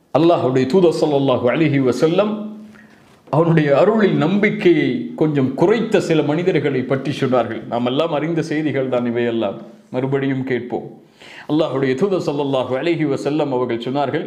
அல்லாஹுடைய தூதர் ஸல்லல்லாஹு அலைஹி வஸல்லம் அவனுடைய அருளில் நம்பிக்கையை கொஞ்சம் குறைத்த சில மனிதர்களை பற்றி சொன்னார்கள் நாம் எல்லாம் அறிந்த செய்திகள் தான் இவையெல்லாம் மறுபடியும் கேட்போம் அல்லாஹுடைய தூதர் ஸல்லல்லாஹு அலைஹி வஸல்லம் அவர்கள் சொன்னார்கள்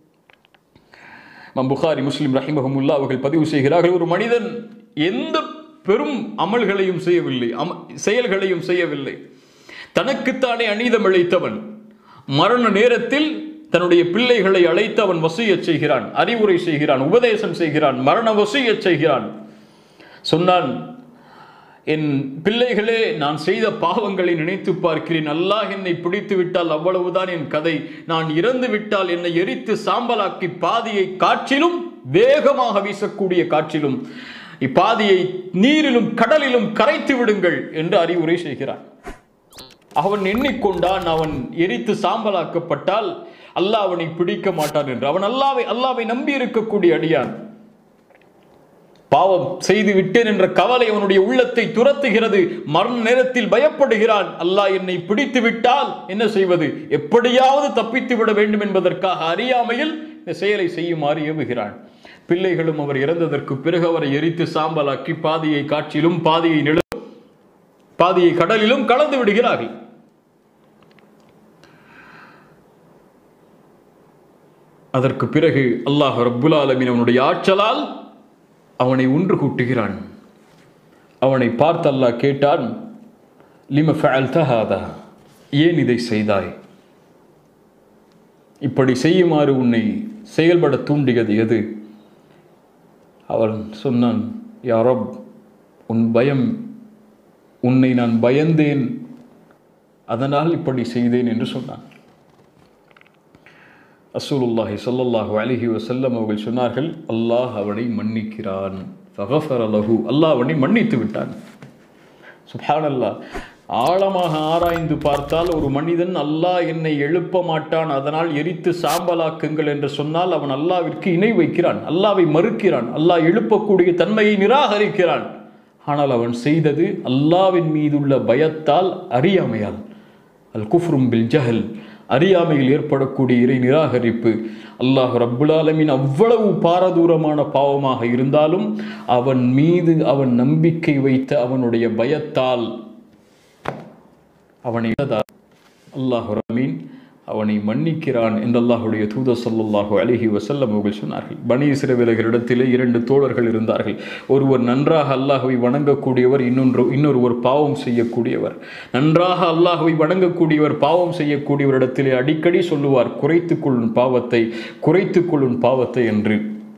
இமாம் புகாரி முஸ்லிம் ரஹிமஹமுல்லா அவர்கள் பதிவு செய்கிறார்கள் ஒரு மனிதன் எந்த பெரும் அமல்களையும் செய்யவில்லை அம செயல்களையும் செய்யவில்லை தனக்குத்தானே அநீதம் இழைத்தவன் மரண நேரத்தில் தன்னுடைய பிள்ளைகளை அழைத்து அவன் வசியச் செய்கிறான் அறிவுரை செய்கிறான் உபதேசம் செய்கிறான் மரண வசியச் செய்கிறான் சொன்னான் என் பிள்ளைகளே நான் செய்த பாவங்களை நினைத்து பார்க்கிறேன் அல்லாஹ் என்னை பிடித்து விட்டால் அவ்வளவுதான் என் கதை நான் இறந்து விட்டால் என்னை எரித்து சாம்பலாக்கி பாதியை காற்றிலும் வேகமாக வீசக்கூடிய காற்றிலும் இப்பாதியை நீரிலும் கடலிலும் கரைத்து விடுங்கள் என்று அறிவுரை செய்கிறான் அவன் எண்ணிக்கொண்டான் அவன் எரித்து சாம்பலாக்கப்பட்டால் அல்லாஹ் அவனை பிடிக்க மாட்டான் என்று அவன் அல்லாவை அல்லாவை நம்பி இருக்கக்கூடிய அடியான் பாவம் செய்து விட்டேன் என்ற கவலை அவனுடைய உள்ளத்தை துரத்துகிறது மரண நேரத்தில் பயப்படுகிறான் அல்லாஹ் என்னை பிடித்து விட்டால் என்ன செய்வது எப்படியாவது தப்பித்து விட வேண்டும் என்பதற்காக அறியாமையில் இந்த செயலை செய்யுமாறு ஏவுகிறான் பிள்ளைகளும் அவர் இறந்ததற்கு பிறகு அவரை எரித்து சாம்பலாக்கி பாதியை காற்றிலும் பாதியை நில பாதியை கடலிலும் கலந்து விடுகிறார்கள் அதற்கு பிறகு அல்லாஹ் ரப்புல் ஆலமீன் அவனுடைய ஆற்றலால் அவனை ஒன்று கூட்டுகிறான் அவனை பார்த்து அல்லாஹ் கேட்டான் லிம ஃபஅல்த ஹாதா ஏன் இதை செய்தாய் இப்படி செய்யுமாறு உன்னை செயல்பட தூண்டியது எது அவன் சொன்னான் யா ரப் உன் பயம் உன்னை நான் பயந்தேன் அதனால் இப்படி செய்தேன் என்று சொன்னான் அசூலுல்லாஹி ஸல்லல்லாஹு அலைஹி வஸல்லம் அவர்கள் சொன்னார்கள் அல்லாஹ் அவனை மன்னிக்கிறான் ஃபகஃபர லஹு அல்லாஹ் அவனை மன்னித்து விட்டான் சுப்ஹானல்லாஹ் ஆழமாக ஆராய்ந்து பார்த்தால் ஒரு மனிதன் அல்லாஹ் என்னை எழுப்ப மாட்டான் அதனால் எரித்து சாம்பலாக்குங்கள் என்று சொன்னால் அவன் அல்லாவிற்கு இணை வைக்கிறான் அல்லாவை மறுக்கிறான் அல்லாஹ் எழுப்பக்கூடிய தன்மையை நிராகரிக்கிறான் ஆனால் அவன் செய்தது அல்லாவின் மீதுள்ள பயத்தால் அறியாமையால் அல் குஃப்ரும் பில் ஜஹல் அறியாமையில் ஏற்படக்கூடிய இறை நிராகரிப்பு அல்லாஹ் ரப்புல் ஆலமீன் அவ்வளவு பாரதூரமான பாவமாக இருந்தாலும் அவன் மீது அவன் நம்பிக்கை வைத்த அவனுடைய பயத்தால் அவனை அல்லாஹ் ரமீன் அவனை மன்னிக்கிறான் என்று அல்லாஹுடைய தூதர் ஸல்லல்லாஹு அலைஹி வஸல்லம் அவர்கள் சொன்னார்கள் பனி இஸ்ரவேலர்களிடத்திலே இரண்டு தோழர்கள் இருந்தார்கள் ஒருவர் நன்றாக அல்லாஹ்வை வணங்கக்கூடியவர் இன்னொன்று இன்னொருவர் பாவம் செய்யக்கூடியவர் நன்றாக அல்லாஹ்வை வணங்கக்கூடியவர் பாவம் செய்யக்கூடியவரிடத்திலே அடிக்கடி சொல்லுவார் குறைத்துக் கொள்ளும் பாவத்தை குறைத்துக் கொள்ளும் பாவத்தை என்று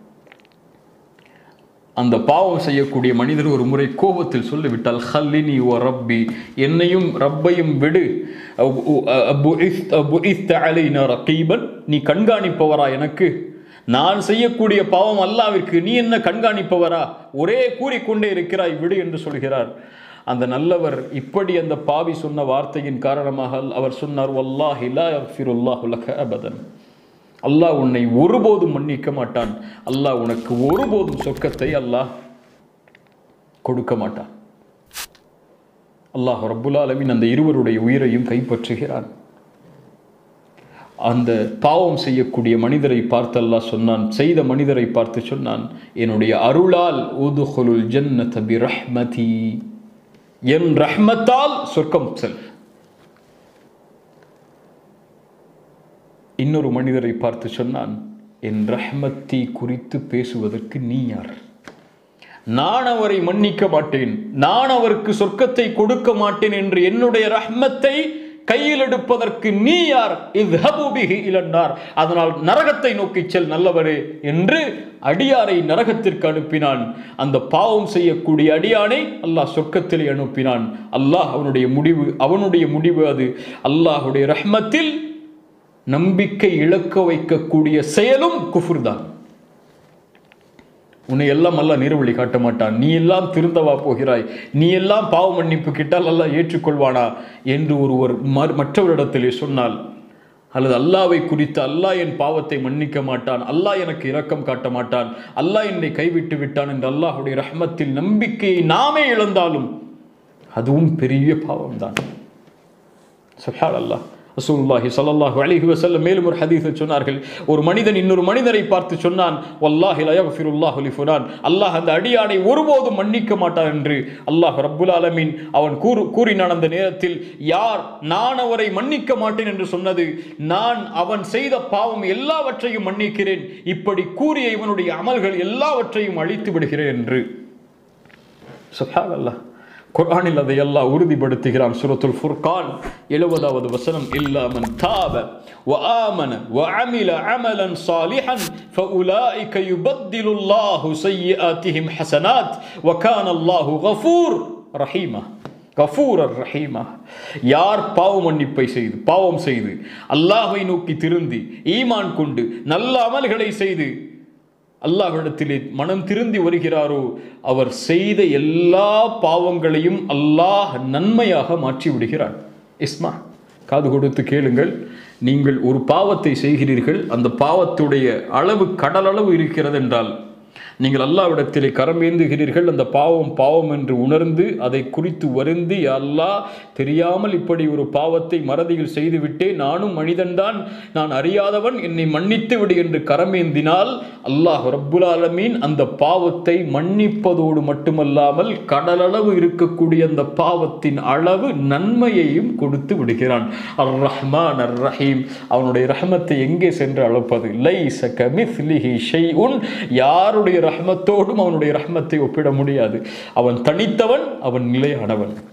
அந்த பாவம் செய்யக்கூடிய மனிதர் ஒரு முறை கோபத்தில் சொல்லிவிட்டால் ஹல்லினி ஓ ரப்பி என்னையும் ரப்பையும் விடு ரகீபன் நீ கண்காணிப்பவரா எனக்கு நான் செய்யக்கூடிய பாவம் அல்லாவிற்கு நீ என்ன கண்காணிப்பவரா ஒரே கூறிக்கொண்டே இருக்கிறாய் விடு என்று சொல்கிறார் அந்த நல்லவர் இப்படி அந்த பாவி சொன்ன வார்த்தையின் காரணமாக அவர் சொன்னார் வல்லாஹி லா யக்ஃபிருல்லாஹு லக அபதன் அல்லாஹ் உன்னை ஒருபோதும் மன்னிக்க மாட்டான் அல்லாஹ் உனக்கு ஒருபோதும் சொர்க்கத்தை அல்லாஹ் கொடுக்க மாட்டான் அல்லாஹ் ரப்புல் ஆலமீன் அந்த இருவருடைய உயிரையும் கைப்பற்றுகிறான் அந்த பாவம் செய்யக்கூடிய மனிதரை பார்த்து அல்லாஹ் சொன்னான் செய்த மனிதரை பார்த்து சொன்னான் என்னுடைய அருளால் உதுஹுலுல் ஜன்னத பி ரஹ்மதி என் ரஹ்மத்தால் சொர்க்கம் செல் இன்னொரு மனிதரை பார்த்து சொன்னான் என் ரஹ்மத்தை குறித்து பேசுவதற்கு நீ யார் நான் அவரை மன்னிக்க மாட்டேன் நான் அவருக்கு சொர்க்கத்தை கொடுக்க மாட்டேன் என்று என்னுடைய ரஹ்மத்தை கையில் எடுப்பதற்கு நீ யார் இவ்ஹபுபிஹி இலன்னார் அதனால் நரகத்தை நோக்கி செல் நல்லவரே என்று அடியாரை நரகத்திற்கு அனுப்பினான் அந்த பாவம் செய்யக்கூடிய அடியானை அல்லாஹ் சொர்க்கத்திலே அனுப்பினான் அல்லாஹ் அவனுடைய முடிவு அவனுடைய முடிவு அது அல்லாஹுடைய ரஹ்மத்தில் நம்பிக்கை இழக்க வைக்கக்கூடிய செயலும் குஃபுர் தான் உன்னை எல்லாம் அல்ல நேர்வழி காட்ட மாட்டான் நீ எல்லாம் திருந்தவா போகிறாய் நீ எல்லாம் பாவ மன்னிப்பு கிட்டால் அல்லாஹ் ஏற்றுக்கொள்வானா என்று ஒருவர் மற்றவரிடத்திலே சொன்னால் அல்லது அல்லாவை குறித்து அல்லாஹ் என் பாவத்தை மன்னிக்க மாட்டான் அல்லாஹ் எனக்கு இரக்கம் காட்ட மாட்டான் அல்லாஹ் என்னை கைவிட்டு விட்டான் என்று அல்லாஹுடைய ரஹ்மத்தில் நம்பிக்கையை நாமே இழந்தாலும் அதுவும் பெரிய பாவம்தான் சுஹான் அல்லாஹ் ரசூலுல்லாஹி ஸல்லல்லாஹு அலைஹி வஸல்லம் மேலும் ஒரு ஹதீஸில் சொன்னார்கள் ஒரு மனிதன் இன்னொரு மனிதரை பார்த்து சொன்னான் வல்லாஹி லா யக்ஃபிருல்லாஹு லி ஃபுலான் அல்லாஹ் அந்த அடியானை ஒருபோதும் மன்னிக்க மாட்டான் என்று அல்லாஹ் ரப்புல் ஆலமீன் அவன் கூறு கூறினான் அந்த நேரத்தில் யார் நான் அவரை மன்னிக்க மாட்டேன் என்று சொன்னது நான் அவன் செய்த பாவம் எல்லாவற்றையும் மன்னிக்கிறேன் இப்படி கூறிய இவனுடைய அமல்கள் எல்லாவற்றையும் அழித்து விடுகிறேன் என்று சுப்ஹானல்லாஹ் குர்ஆனில் அதை அல்லாஹ் உறுதிப்படுத்துகிறான் சூரத்துல் ஃபுர்கான் எழுபதாவது வசனம் இல்லா மன் தாப وآمن وعمل عملا صالحا فأولئك يبدل الله سيئاتهم حسنات وكان الله غفور رحيما கஃபூரர் ரஹீமா யார் பாவ மன்னிப்பை செய்து பாவம் செய்து அல்லாஹ்வை நோக்கி திருந்தி ஈமான் கொண்டு நல்ல அமல்களை செய்து அல்லாஹ்விடத்திலே மனம் திருந்தி வருகிறாரோ அவர் செய்த எல்லா பாவங்களையும் அல்லாஹ் நன்மையாக மாற்றி விடுகிறார் இஸ்மா காது கொடுத்து கேளுங்கள் நீங்கள் ஒரு பாவத்தை செய்கிறீர்கள் அந்த பாவத்துடைய அளவு கடலளவு இருக்கிறது என்றால் நீங்கள் அல்லாவிடத்திலே கரமேந்துகிறீர்கள் அந்த பாவம் பாவம் என்று உணர்ந்து அதை குறித்து வருந்தி அல்லாஹ் தெரியாமல் இப்படி ஒரு பாவத்தை மறதியில் செய்துவிட்டேன் நானும் மனிதன்தான் நான் அறியாதவன் என்னை மன்னித்து விடு என்று கரமேந்தினால் அல்லாஹ் ரப்புல் ஆலமீன் அந்த பாவத்தை மன்னிப்பதோடு மட்டுமல்லாமல் கடலளவு இருக்கக்கூடிய அந்த பாவத்தின் அளவு நன்மையையும் கொடுத்து விடுகிறான் அர் ரஹ்மான் அர் ரஹீம் அவனுடைய ரஹமத்தை எங்கே சென்று அளப்பது லைஸ கமிஸ்லிஹி ஷைஉன் யாருடைய ரஹ்மத்தோடும் அவனுடைய ரஹ்மத்தை ஒப்பிட முடியாது அவன் தனித்தவன் அவன் நிலையானவன்